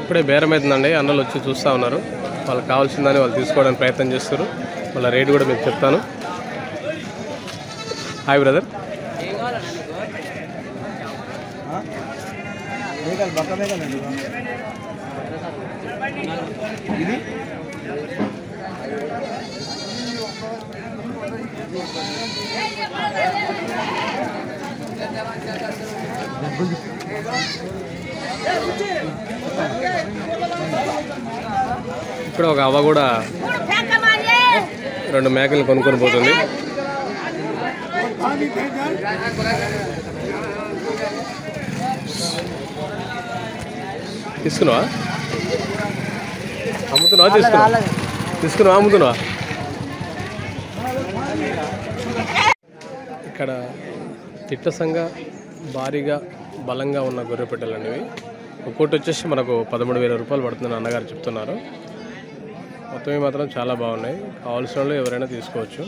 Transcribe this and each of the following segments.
ఇప్పుడే బేరం అవుతుందండి అన్నలు వచ్చి చూస్తూ ఉన్నారు వాళ్ళకి కావాల్సిందని వాళ్ళు తీసుకోవడానికి ప్రయత్నం చేస్తారు వాళ్ళ రేటు కూడా మీకు చెప్తాను హాయ్ బ్రదర్ మేఘాలు బక్క మేఘాలండి ఇది ఇప్పుడు ఒక అవ్వ కూడా రెండు మేకలు కొనుక్కొని పోతుంది తీసుకున్నావా అమ్ముతున్నావా తీసుకున్నావా తీసుకున్నావా అమ్ముతున్నావా ఇక్కడ తిట్టసంగా భారీగా బలంగా ఉన్న గొర్రె పెట్టెలు అనేవి ఒక్కోటి వచ్చేసి మనకు పదమూడు వేల రూపాయలు పడుతుందని అన్నగారు చెప్తున్నారు మొత్తం ఇవి మాత్రం చాలా బాగున్నాయి కావాల్సిన వాళ్ళు ఎవరైనా తీసుకోవచ్చు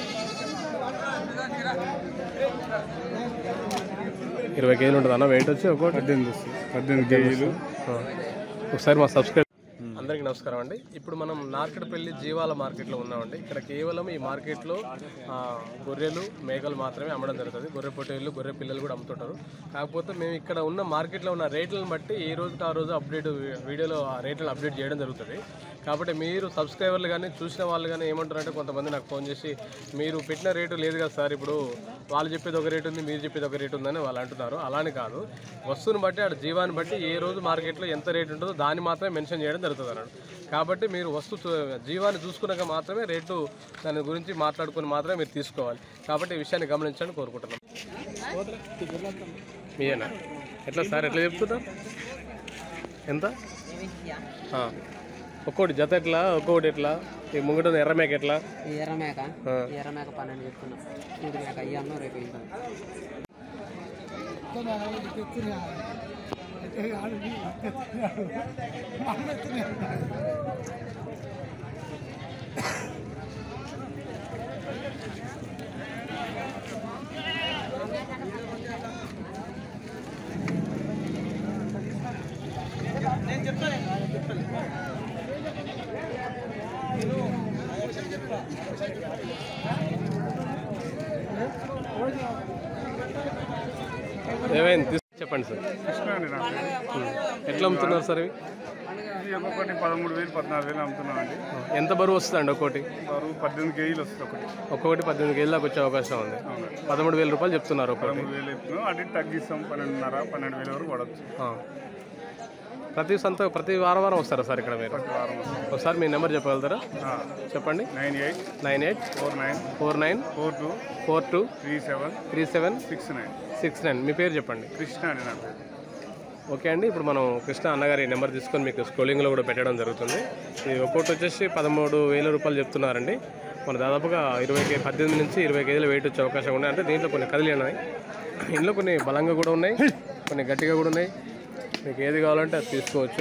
ఇరవై కేజీలు ఉంటుంది అన్న వెయిట్ వచ్చి ఒక్కోటి పద్దెనిమిది పద్దెనిమిది కేజీలు ఆ. ఒకసారి మా సబ్స్క్రైబ్ అందరికీ నమస్కారం అండి ఇప్పుడు మనం నార్కెట్పల్లి జీవాల మార్కెట్లో ఉన్నామండి ఇక్కడ కేవలం ఈ మార్కెట్లో ఆ, గొర్రెలు మేకలు మాత్రమే అమ్మడం జరుగుతుంది గొర్రె పొట్టేళ్ళు గొర్రె పిల్లలు కూడా అమ్ముతుంటారు కాకపోతే మేము ఇక్కడ ఉన్న మార్కెట్లో ఉన్న రేట్లను బట్టి ఏ రోజుకి ఆ రోజు అప్డేట్ వీడియోలో ఆ రేట్లను అప్డేట్ చేయడం జరుగుతుంది కాబట్టి మీరు సబ్స్క్రైబర్లు కానీ చూసిన వాళ్ళు కానీ ఏమంటారంటే కొంతమంది నాకు ఫోన్ చేసి మీరు పెట్టిన రేటు లేదు కదా సార్ ఇప్పుడు వాళ్ళు చెప్పేది ఒక రేటు ఉంది మీరు చెప్పేది ఒక రేటు ఉందని వాళ్ళు అంటున్నారు అలానే కాదు వస్తువుని బట్టి అటు జీవాన్ని బట్టి ఏ రోజు మార్కెట్లో ఎంత రేటు ఉంటుందో దాన్ని మాత్రమే మెన్షన్ చేయడం జరుగుతుంది అన్నాడు కాబట్టి మీరు వస్తు చూ- జీవాన్ని చూసుకున్నాక మాత్రమే రేటు దాని గురించి మాట్లాడుకొని మాత్రమే మీరు తీసుకోవాలి కాబట్టి ఈ విషయాన్ని గమనించండి కోరుకుంటున్నాం మీయేనా ఎట్లా సార్ ఎట్లా చెప్తున్నా ఎంత ఆ. ఒక్కోటి జత ఎట్లా ఒక్కొక్కటి ఎట్లా ఈ ముంగట ఉన్న ఎర్ర మేక ఎట్లా ఈ ఎర్ర మేక ఆ. ఈ ఎర్ర మేక పన్నెండు చెప్తున్నా ఇది మేక అయ్యాను రేపు వెళ్తాను ఏమైంది తీసు- చెప్పండి సార్ కృష్ణ అండి నా పేరు. ఉం. ఎట్లా అమ్ముతున్నారు సార్ ఇవి ఇది ఒక్కొక్కటి పదమూడు వేలు పద్నాలుగు వేలు అమ్ముతున్నాం అండి ఎంత బరువు వస్తుందండి ఒక్కోటి బరువు పద్దెనిమిది కేజీలు వస్తుంది ఒకటి ఒక్కొక్కటి పద్దెనిమిది కేజీ దాకా వచ్చే అవకాశం ఉంది పదమూడు వేల రూపాయలు చెప్తున్నారు ఒక్కోటి పదమూడు వేలు ఎత్తున్నాం అటు తగ్గిస్తాం పన్నెండున్నర పన్నెండు వేల వరకు పడవచ్చు ఆ. ప్రతి సంత ప్రతి వారం వారం వస్తారా సార్ ఇక్కడ మీరు ప్రతి వారం వస్తుంది ఒకసారి మీ నెంబర్ చెప్పగలుగుతారా చెప్పండి nine eight nine eight four nine four nine four two four two three seven three seven six nine six nine మీ పేరు చెప్పండి కృష్ణ అండి నా పేరు ఓకే అండి ఇప్పుడు మనం కృష్ణ అన్నగారి నెంబర్ తీసుకొని మీకు స్క్రోలింగ్లో కూడా పెట్టడం జరుగుతుంది ఇది ఒక్కొక్కటి వచ్చేసి పదమూడు వేల రూపాయలు చెప్తున్నారండి మన దాదాపుగా ఇరవై కే పద్దెనిమిది నుంచి ఇరవై కేజీలు వెయిట్ వచ్చే అవకాశం ఉన్నాయి అంటే దీంట్లో కొన్ని కదిలి ఉన్నాయి ఇందులో కొన్ని బలంగా కూడా ఉన్నాయి కొన్ని గట్టిగా కూడా ఉన్నాయి మీకు ఏది కావాలంటే అది తీసుకోవచ్చు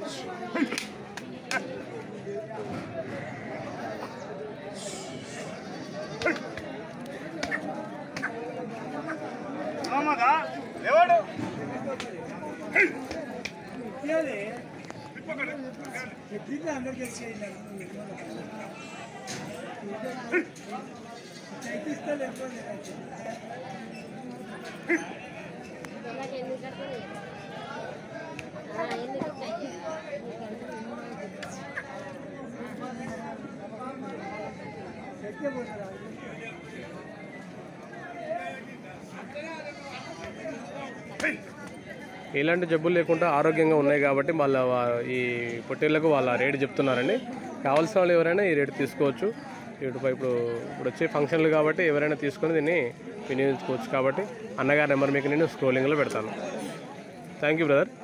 ఎలాంటి జబ్బులు లేకుండా ఆరోగ్యంగా ఉన్నాయి కాబట్టి వాళ్ళ వా- ఈ పొట్టేళ్లకు వాళ్ళ రేటు చెప్తున్నారండి కావాల్సిన వాళ్ళు ఎవరైనా ఈ రేటు తీసుకోవచ్చు ఇటు ఇప్పుడు ఇప్పుడు వచ్చే ఫంక్షన్లు కాబట్టి ఎవరైనా తీసుకొని దీన్ని వినియోగించుకోవచ్చు కాబట్టి అన్నగారి నెంబర్ మీకు నేను స్క్రోలింగ్లో పెడతాను థ్యాంక్ యూ బ్రదర్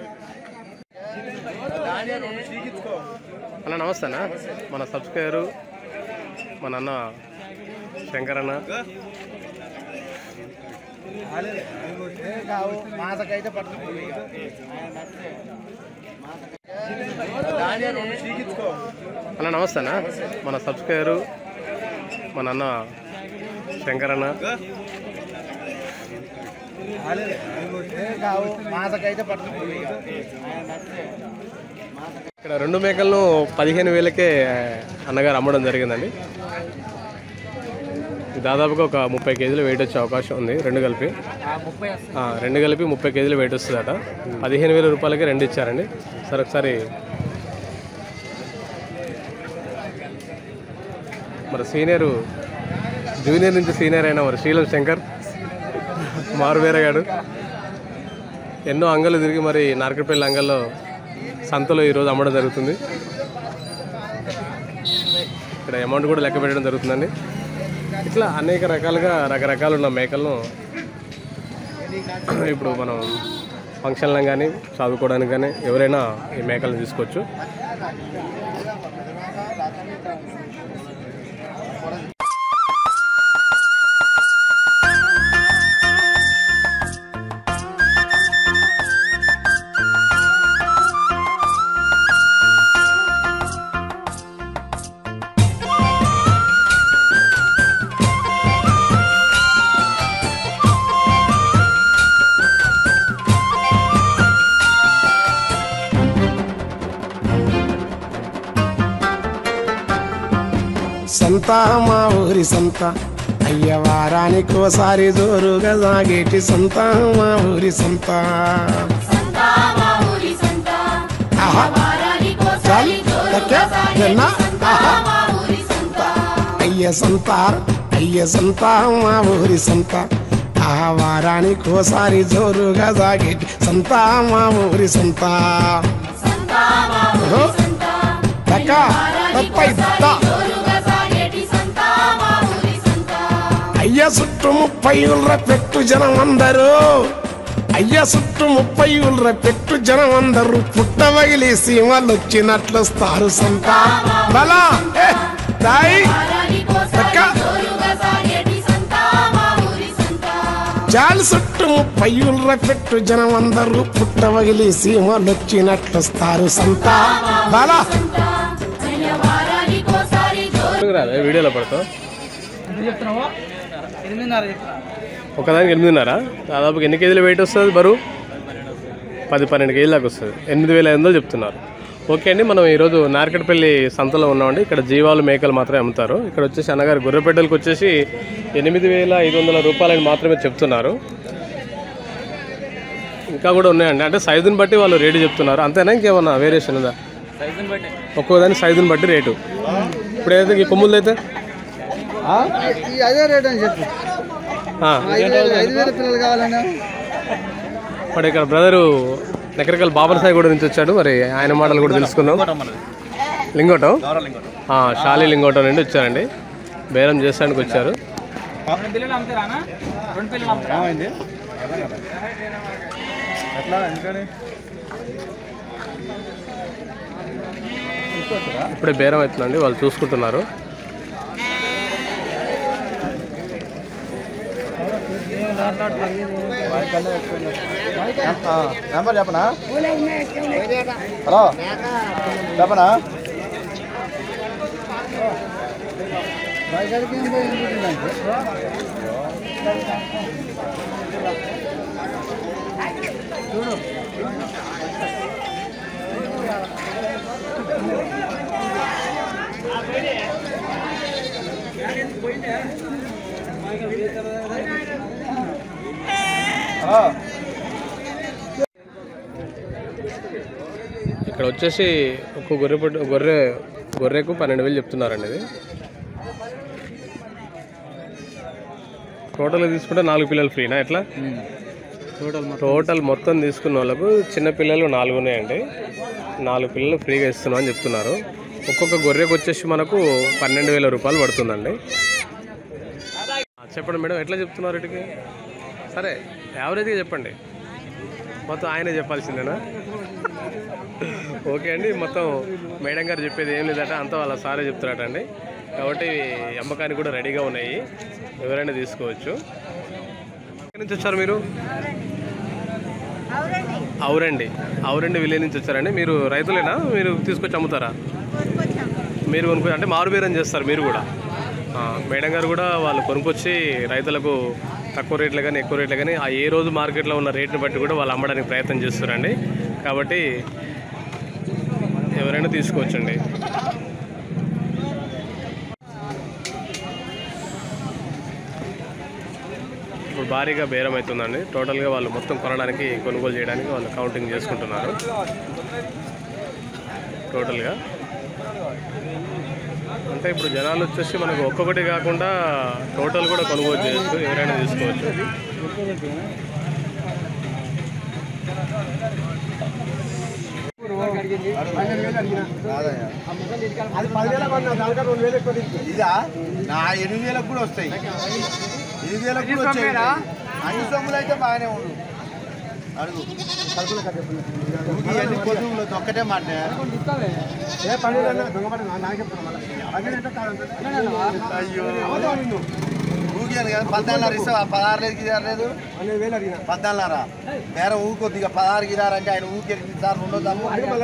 అన్న నమస్తే అన్న మన సబ్స్క్రైబరు మన అన్న శంకర్ అన్న మాసకైతే పట్టుకుంటుంది అన్న నమస్తే అన్న మన సబ్స్క్రైబరు మన అన్న శంకర్ అన్న మాసకైతే పట్టుకుంటుంది ఇక్కడ రెండు మేకలను పదిహేను వేలకే అన్నగారు అమ్మడం జరిగిందండి దాదాపుగా ఒక ముప్పై కేజీలు వెయిట్ వచ్చే అవకాశం ఉంది రెండు కలిపి ముప్పై ఆ, రెండు కలిపి ముప్పై కేజీలు వెయిట్ వస్తుందట పదిహేను వేల రూపాయలకి రెండు ఇచ్చారండి సరే ఒకసారి మరి సీనియర్ జూనియర్ నుంచి సీనియర్ అయిన మరి శీలం శంకర్ మారువేరగాడు ఎన్నో అంగలు తిరిగి మరి నార్కపల్లి అంగల్లో సంతలో ఈరోజు అమ్మడం జరుగుతుంది ఇక్కడ అమౌంట్ కూడా లెక్క పెట్టడం జరుగుతుందండి ఇట్లా అనేక రకాలుగా రకరకాలు ఉన్న మేకలను ఇప్పుడు మనం ఫంక్షన్లకు కానీ చదువుకోవడానికి కానీ ఎవరైనా ఈ మేకలను తీసుకోవచ్చు సంత మా ఊరి సంత అయ్య వారానికోసారి జోరుగా సాగేటి సంత మా ఊరి సంత ఆహా. చాలు. లెక్క. నిన్న. ఆహా. అయ్య సంత అయ్య సంత మా ఊరి సంత ఆ వారానికోసారి జోరుగా సాగేటి సంత మా ఊరి సంత ఓహో. లెక్క. ముప్పై దా. అయ్య చుట్టూ ముప్పై ఉల్ర పెట్టు జనం అందరూ అయ్య చుట్టూ ముప్పై ఉల్ర పెట్టు జనం అందరూ పుట్టవగిలి సీమలు వచ్చినట్లు వస్తారు సంత బలా ఏ, దాయి లెక్క. జాలి చుట్టూ ముప్పై ఉల్ర పెట్టు జనం అందరూ పుట్టవగిలి సీమలు వచ్చినట్లు వస్తారు సంత బలా రాదు వీడియోలో పడతావు చెప్తున్నావు ఎనిమిదిన్నర చెప్తున్నా ఒకదానికి ఎనిమిదిన్నర దాదాపు ఎన్ని కేజీలు వెయిట్ వస్తుంది బరువు పది పన్నెండు కేజీల దాకా వస్తుంది ఎనిమిది వేల ఐదు వందలు చెప్తున్నారు ఓకే అండి మనం ఈరోజు నార్కెట్పల్లి సంతలో ఉన్నామండి ఇక్కడ జీవాలు మేకలు మాత్రమే అమ్ముతారు ఇక్కడ వచ్చేసి అన్నగారు గొర్రెపెట్టెలకు వచ్చేసి ఎనిమిది వేల ఐదు వందల రూపాయలని మాత్రమే చెప్తున్నారు ఇంకా కూడా ఉన్నాయండి అంటే సైజుని బట్టి వాళ్ళు రేటు చెప్తున్నారు అంతేనా ఇంకేమన్నా వేరియేషన్ ఉందా ఒక్కో దాని సైజుని బట్టి రేటు ఇప్పుడు ఏదైతే ఈ కొమ్ములు అయితే ఈ అదే రేట్ అని చెప్పు ఆ, ఐదు వేలు ఐదు వేల పిల్లలు కావాలన్నా మరి ఇక్కడ బ్రదరు నకరికల్ బాబర్ సాయి కూడా నుంచి వచ్చాడు మరి ఆయన మాటలు కూడా తెలుసుకుందాం లింగోటం ఆ, షాలి లింగోటం నుండి వచ్చారండి బేరం చేసానికి వచ్చారు రెండు పిల్లలు అమ్ముతారా రెండు పిల్లలు అమ్ముతారా ఇప్పుడే బేరం అవుతుందండి వాళ్ళు చూసుకుంటున్నారు నెంబర్ చెప్పనా హలో చెప్పనా హలో ఇక్కడ వచ్చేసి ఒక్క గొర్రె పుట్ట గొర్రె గొర్రెకు పన్నెండు వేలు చెప్తున్నారండి ఇది టోటల్ తీసుకుంటే నాలుగు పిల్లలు ఫ్రీనా ఎట్లా టోటల్ మొత్తం తీసుకున్న వాళ్ళకు చిన్న పిల్లలు నాలుగు ఉన్నాయండి నాలుగు పిల్లలు ఫ్రీగా ఇస్తున్నాం అని చెప్తున్నారు ఒక్కొక్క గొర్రెకు వచ్చేసి మనకు పన్నెండు వేల రూపాయలు పడుతుందండి ఆ, చెప్పండి మేడం ఎట్లా చెప్తున్నారు వీటికి సరే యావరేజ్గా చెప్పండి మొత్తం ఆయనే చెప్పాల్సిందేనా ఓకే అండి మొత్తం మేడం గారు చెప్పేది ఏం లేదట అంతా వాళ్ళ సారే చెప్తున్నారట అండి కాబట్టి అమ్మకానికి కూడా రెడీగా ఉన్నాయి ఎవరైనా తీసుకోవచ్చు ఎక్కడి నుంచి వచ్చారు మీరు అవురండి అవురండి విలేజ్ నుంచి వచ్చారండి మీరు రైతులేనా మీరు తీసుకొచ్చి అమ్ముతారా మీరు కొనుక్కు అంటే మారుబేరం చేస్తారు మీరు కూడా ఆ, మేడం గారు కూడా వాళ్ళు కొనుక్కొచ్చి రైతులకు తక్కువ రేట్లు కానీ ఎక్కువ రేట్లు కానీ ఆ ఏ రోజు మార్కెట్లో ఉన్న రేట్ని బట్టి కూడా వాళ్ళు అమ్మడానికి ప్రయత్నం చేస్తారండి కాబట్టి ఎవరైనా ఎవరైనా తీసుకోవచ్చండి ఇప్పుడు భారీగా బేరం అవుతుందండి టోటల్గా వాళ్ళు మొత్తం కొనడానికి కొనుగోలు చేయడానికి వాళ్ళు కౌంటింగ్ చేసుకుంటున్నారు టోటల్గా అంటే ఇప్పుడు జనాలు వచ్చేసి మనకు ఒక్కొక్కటి కాకుండా టోటల్ కూడా కొనుగోలు చేయొచ్చు ఎవరైనా తీసుకోవచ్చు ఇదా నా ఎనిమిది వేలకు కూడా వస్తాయి ఎనిమిది వేలకు కూడా వచ్చాయి అన్ని సొమ్ములు అయితే బాగానే ఉండు అడుగు ఊరికి ఎన్ని పొద్దులు ఒక్కటే మాట అయ్యో ఊరికాను కదా పద్నాలుగున్నర ఇస్తావా పదహారు లేదు గిరారు లేదు పద్నాలుగున్నర వేరే ఊరికి కొద్దిగా పదహారు గిరారంటే ఆయన ఊరికి ఎనిమిది సార్లు ఉండొద్దాము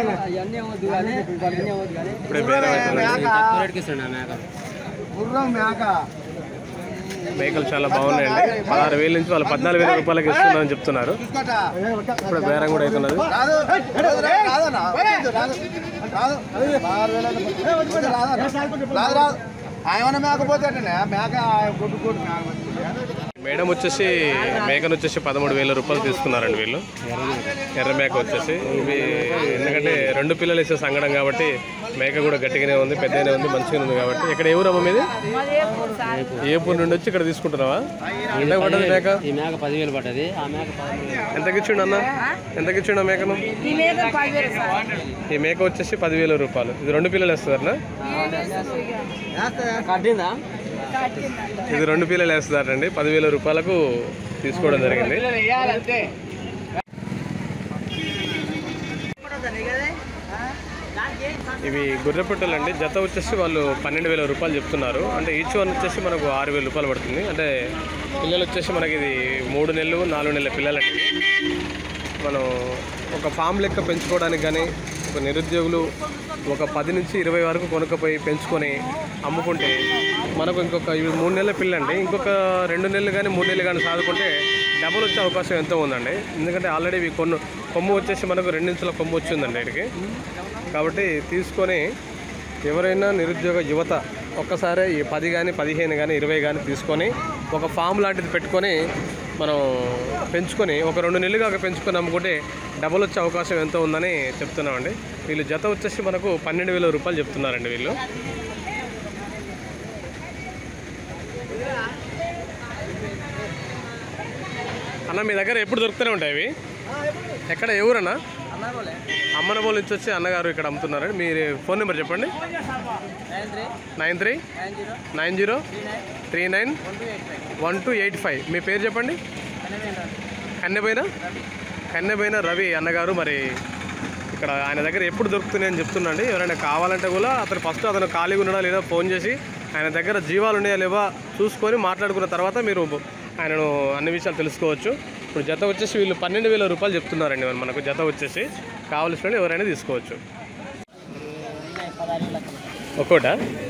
ఇప్పుడే బేరం అవుతుంది గుర్రం మేక మేకలు చాలా బాగున్నాయండి పదహారు వేల నుంచి వాళ్ళు పద్నాలుగు వేల రూపాయలకి ఇస్తున్నారని చెప్తున్నారు చూసుకోటా ఇప్పుడు బేరం కూడా అవుతున్నది రాదు రాదు రాదన్నా రాదు రాదు పదహారు వేలు అంటే వద్దు, రాదన్నా. రాదు రాదు ఆయన మేకపోతే మేక కొట్టు కొట్టు మేక మేడం వచ్చేసి మేకను వచ్చేసి పదమూడు వేల రూపాయలు తీసుకున్నారండి వీళ్ళు ఎర్ర మేక వచ్చేసి ఇవి ఎందుకంటే రెండు పిల్లలు వేసే సంగడం కాబట్టి మేక కూడా గట్టిగానే ఉంది పెద్దగానే ఉంది మంచిగానే ఉంది కాబట్టి ఇక్కడ ఏ ఊరమ్మ మీది ఏపూర్ నుండి వచ్చి ఇక్కడ తీసుకుంటున్నావా ఎంత పడ్డది మేక ఈ మేక పదివేలు పడ్డది ఆ మేక పదమూడు ఎంతకి ఇచ్చిండు అన్న ఎంతకి ఇచ్చిండు ఆ మేకను ఈ మీద పదివేలు సార్ ఈ మేక వచ్చేసి పదివేల రూపాయలు ఇది రెండు పిల్లలు వేస్తుందన్న కట్టిందా ఇది రెండు పిల్లలు వేస్తున్నారండి పదివేల రూపాయలకు తీసుకోవడం జరిగింది ఇవి గొర్రెపుట్టలు అండి జత వచ్చేసి వాళ్ళు పన్నెండు వేల రూపాయలు చెప్తున్నారు అంటే ఈచ్ వన్ వచ్చేసి మనకు ఆరు వేల రూపాయలు పడుతుంది అంటే పిల్లలు వచ్చేసి మనకి ఇది మూడు నెలలు నాలుగు నెలల పిల్లలండి మనం ఒక ఫామ్ లెక్క పెంచుకోవడానికి కానీ ఒక నిరుద్యోగులు ఒక పది నుంచి ఇరవై వరకు కొనుక్కపోయి పెంచుకొని అమ్ముకుంటే మనకు ఇంకొక ఇవి మూడు నెలల పిల్లండి ఇంకొక రెండు నెలలు కానీ మూడు నెలలు కానీ సాదుకుంటే డబుల్ వచ్చే అవకాశం ఎంతో ఉందండి ఎందుకంటే ఆల్రెడీ ఇవి కొన్ని కొమ్ము వచ్చేసి మనకు రెండించుల కొమ్ము వచ్చిందండి వీటికి కాబట్టి తీసుకొని ఎవరైనా నిరుద్యోగ యువత ఒక్కసారి ఈ పది కానీ పదిహేను కానీ ఇరవై కానీ తీసుకొని ఒక ఫామ్ లాంటిది పెట్టుకొని మనం పెంచుకొని ఒక రెండు నెలలు కాక పెంచుకొని అమ్ముకుంటే డబుల్ వచ్చే అవకాశం ఎంతో ఉందని చెప్తున్నామండి వీళ్ళు జత వచ్చేసి మనకు పన్నెండు వేల రూపాయలు చెప్తున్నారండి వీళ్ళు అన్న మీ దగ్గర ఎప్పుడు దొరుకుతూనే ఉంటాయి ఇవి ఎక్కడ ఏ ఊరన్నా అమ్మనబోల్ నుంచి వచ్చి అన్నగారు ఇక్కడ అమ్ముతున్నారండి మీ ఫోన్ నెంబర్ చెప్పండి nine three nine zero three nine one two eight five మీ పేరు చెప్పండి కన్నెపోయిన కన్నెపోయిన రవి అన్నగారు మరి ఇక్కడ ఆయన దగ్గర ఎప్పుడు దొరుకుతున్నాయి అని చెప్తున్నాండి ఎవరైనా కావాలంటే కూడా అతను ఫస్ట్ అతను ఖాళీగా ఉన్నాడా లేదా ఫోన్ చేసి ఆయన దగ్గర జీవాలు ఉన్నాయా లేవా చూసుకొని మాట్లాడుకున్న తర్వాత మీరు ఆయనను అన్ని విషయాలు తెలుసుకోవచ్చు ఇప్పుడు జత వచ్చేసి వీళ్ళు పన్నెండు వేల రూపాయలు చెప్తున్నారండి మరి మనకు జత వచ్చేసి కావలసిన వాళ్ళు ఎవరైనా తీసుకోవచ్చు ఒక్కోటా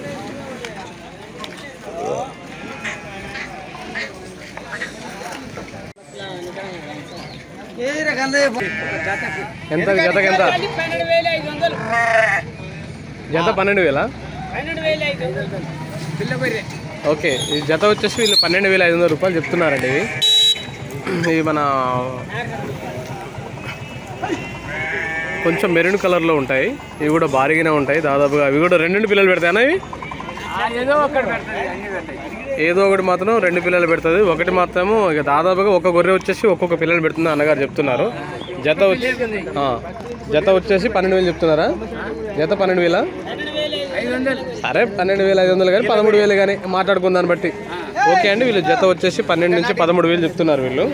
ఎంత జతకి ఎంత పన్నెండు వేల ఐదు వందలు జత పన్నెండు వేలా పన్నెండు వేల ఐదు వందలు పిల్ల బర్రె ఓకే ఈ జత వచ్చేసి వీళ్ళు పన్నెండు వేల ఐదు వందల రూపాయలు చెప్తున్నారండి ఇవి ఇవి మన కొంచెం మెరూన్ కలర్లో ఉంటాయి ఇవి కూడా భారీగానే ఉంటాయి దాదాపుగా అవి కూడా రెండు పిల్లలు పెడతాయనా ఇవి ఏదో ఒక్కటి పెడతాయి అన్ని పెడతాయి ఏదో ఒకటి మాత్రం రెండు పిల్లలు పెడుతుంది ఒకటి మాత్రము ఇక దాదాపుగా ఒక గొర్రె వచ్చేసి ఒక్కొక్క పిల్లలు పెడుతుంది అన్నగారు చెప్తున్నారు జత వచ్చి ఆ, జత వచ్చేసి పన్నెండు వేలు చెప్తున్నారా జత పన్నెండు వేలా ఐదు వందలు సరే పన్నెండు వేల ఐదు వందలు కానీ పదమూడు వేలు కానీ మాట్లాడుకున్న దాన్ని బట్టి ఓకే అండి వీళ్ళు జత వచ్చేసి పన్నెండు నుంచి పదమూడు వేలు చెప్తున్నారు వీళ్ళు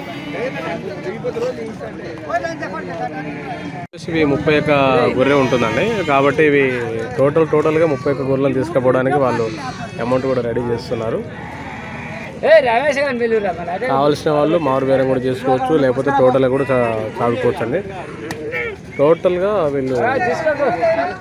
వచ్చేసి ఇవి ముప్పై ఒక్క గొర్రె ఉంటుందండి కాబట్టి ఇవి టోటల్ టోటల్గా ముప్పై ఒక్క గొర్రెలను తీసుకుపోవడానికి వాళ్ళు అమౌంట్ కూడా రెడీ చేస్తున్నారు ఏ రమేష్ గారిని పిలువురా మరి అదే కావాల్సిన వాళ్ళు మారు బేరం కూడా చేసుకోవచ్చు లేకపోతే టోటల్ కూడా చా- చాదుకోవచ్చు అండి టోటల్గా వీళ్ళు తీసుకోకు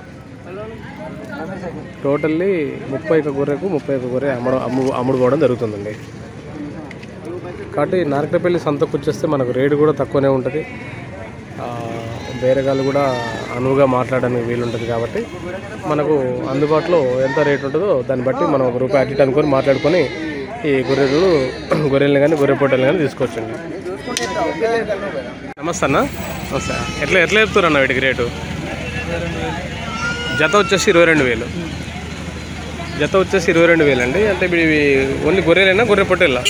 టోటల్లీ ముప్పై ఒక్క గొర్రెకు ముప్పై ఒక్క గొర్రె అమ్మడ అమ్ము అమ్ముడుకోవడం జరుగుతుందండి కాబట్టి నారకపల్లి సంతకు వచ్చేస్తే మనకు రేటు కూడా తక్కువనే ఉంటుంది ఆ, బేరగాళ్ళు కూడా అనువుగా మాట్లాడడానికి వీలుంటుంది కాబట్టి మనకు అందుబాటులో ఎంత రేట్ ఉంటుందో దాన్ని బట్టి మనం ఒక రూపాయి అటు ఇటు అనుకొని మాట్లాడుకొని ఈ గొర్రెలు గొర్రెల్ని కానీ గొర్రె పొట్టెలు కానీ తీసుకోవచ్చండి నమస్తే అన్న నమస్తే ఎట్లా ఎట్లా చెప్తారు అన్న వీటికి రేటు జత వచ్చేసి ఇరవై రెండు వేలు జత వచ్చేసి ఇరవై రెండు వేలు అండి అంటే ఇప్పుడు ఇవి ఓన్లీ గొర్రెలేనా గొర్రె పొట్టేలా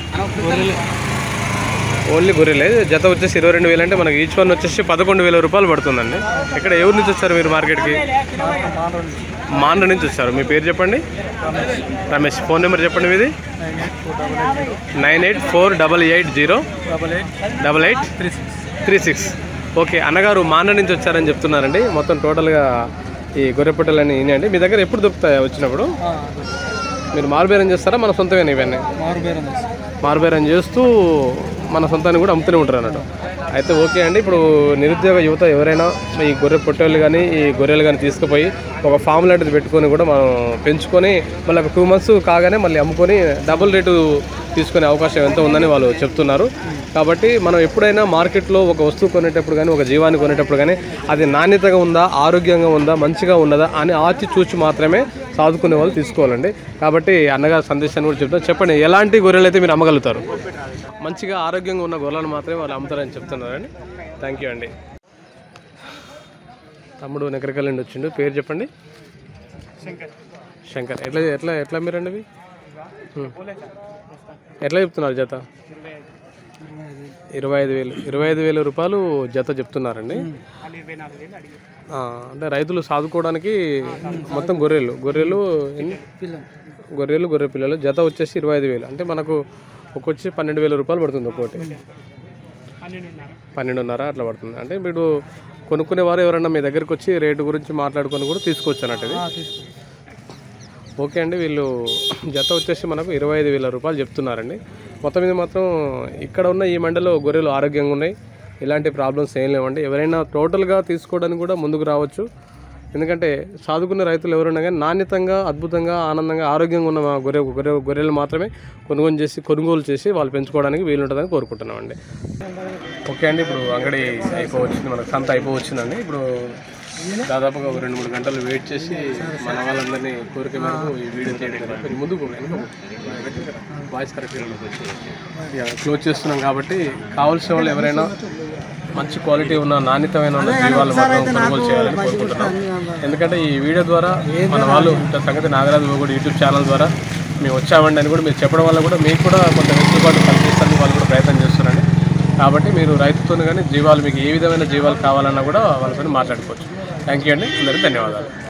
ఓన్లీ గొర్రెలే జత వచ్చేసి ఇరవై రెండు వేలు అంటే మనకి ఈచ్ వన్ వచ్చేసి పదకొండు వేల రూపాయలు పడుతుందండి ఇక్కడ ఎవరి నుంచి వచ్చారు మీరు మార్కెట్కి మాండ్ర నుంచి వచ్చారు మీ పేరు చెప్పండి రమేష్ ఫోన్ నెంబర్ చెప్పండి మీది nine eight four double eight zero double eight three six okay అన్నగారు మాండ్ర నుంచి వచ్చారని చెప్తున్నారండి మొత్తం టోటల్గా ఈ గొర్రెపట్టెలని అండి మీ దగ్గర ఎప్పుడు దొరుకుతాయి వచ్చినప్పుడు మీరు మారుబేరం చేస్తారా మన సొంతమేనా ఇవన్నీ మారుబేరం చేస్తూ మన సొంతాన్ని కూడా అమ్ముతూనే ఉంటారు అన్నట్టు అయితే ఓకే అండి ఇప్పుడు నిరుద్యోగ యువత ఎవరైనా ఈ గొర్రె పొట్టేళ్ళు కానీ ఈ గొర్రెలు కానీ తీసుకుపోయి ఒక ఫామ్ లాంటిది పెట్టుకొని కూడా మనం పెంచుకొని మళ్ళీ ఒక టూ మంత్స్ కాగానే మళ్ళీ అమ్ముకొని డబుల్ రేటు తీసుకునే అవకాశం ఎంత ఉందని వాళ్ళు చెప్తున్నారు కాబట్టి మనం ఎప్పుడైనా మార్కెట్లో ఒక వస్తువు కొనేటప్పుడు కానీ ఒక జీవాన్ని కొనేటప్పుడు కానీ అది నాణ్యతగా ఉందా ఆరోగ్యంగా ఉందా మంచిగా ఉన్నదా అని ఆచి చూచి మాత్రమే సాదుకునే వాళ్ళు తీసుకోవాలండి కాబట్టి అన్నగారి సందేశాన్ని కూడా చెప్తాను చెప్పండి ఎలాంటి గొర్రెలు అయితే మీరు అమ్మగలుగుతారు మంచిగా ఆరోగ్యంగా ఉన్న గొర్రెలను మాత్రమే వాళ్ళు అమ్ముతారని చెప్తున్నారండి థ్యాంక్ యూ అండి తమ్ముడు నెకరికల్ నుండి వచ్చిండు పేరు చెప్పండి శంకర్ ఎట్లా ఎట్లా ఎట్లా మీరండి ఇవి హ్మ్. ఎట్లా చెప్తున్నారు జత ఇరవై ఐదు వేలు ఇరవై ఐదు వేల రూపాయలు జత చెప్తున్నారండి ఆ, అంటే రైతులు సాదుకోవడానికి మొత్తం గొర్రెలు గొర్రెలు ఎన్ని? గొర్రెలు గొర్రె పిల్లలు జత వచ్చేసి ఇరవై ఐదు వేలు అంటే మనకు ఒక్కొచ్చి పన్నెండు వేల రూపాయలు పడుతుంది ఒక్కోటి పన్నెండున్నర అట్లా పడుతుంది అంటే మీరు కొనుక్కునే వారు ఎవరన్నా మీ దగ్గరికి వచ్చి రేటు గురించి మాట్లాడుకొని కూడా తీసుకోవచ్చు అన్నట్టు ఇది. ఓకే అండి వీళ్ళు జత వచ్చేసి మనకు ఇరవై ఐదు వేల రూపాయలు చెప్తున్నారండి మొత్తం మీద మాత్రం ఇక్కడ ఉన్న ఈ మండలో గొర్రెలు ఆరోగ్యంగా ఉన్నాయి ఇలాంటి ప్రాబ్లమ్స్ ఏం లేవండి ఎవరైనా టోటల్గా తీసుకోవడానికి కూడా ముందుకు రావచ్చు ఎందుకంటే సాదుకున్న రైతులు ఎవరైనా కానీ నాణ్యతంగా అద్భుతంగా ఆనందంగా ఆరోగ్యంగా ఉన్న మా గొర్రె గొర్రె గొర్రెలు మాత్రమే కొనుగోలు చేసి కొనుగోలు చేసి వాళ్ళు పెంచుకోవడానికి వీలుంటుందని కోరుకుంటున్నామండి ఓకే అండి ఇప్పుడు అంగడి అయిపోవచ్చింది మనకు సంత అయిపోవచ్చిందండి ఇప్పుడు దాదాపుగా ఒక రెండు మూడు గంటలు వెయిట్ చేసి మన వాళ్ళందరినీ కోరిక మేరకు ఈ వీడియో చేయడం కదా కొంచెం ముందుకు వాయిస్ కరెక్ట్ క్లోజ్ చేస్తున్నాం కాబట్టి కావాల్సిన వాళ్ళు ఎవరైనా మంచి క్వాలిటీ ఉన్న నాణ్యతమైన ఉన్న జీవాలు మాత్రం కొనుగోలు చేయాలని కోరుకుంటున్నాం ఎందుకంటే ఈ వీడియో ద్వారా మన వాళ్ళు ఇంత సంగతి నాగరాజు కూడా యూట్యూబ్ ఛానల్ ద్వారా మేము వచ్చామండి అని కూడా మీరు చెప్పడం వల్ల కూడా మీకు కూడా కొంత వెసులుబాటు కల్పిస్తారని వాళ్ళు కూడా ప్రయత్నం చేస్తున్నారండి కాబట్టి మీరు రైతుతో కానీ జీవాలు మీకు ఏ విధమైన జీవాలు కావాలన్నా కూడా వాళ్ళతో మాట్లాడుకోవచ్చు థ్యాంక్ యూ అండి అందరికీ ధన్యవాదాలు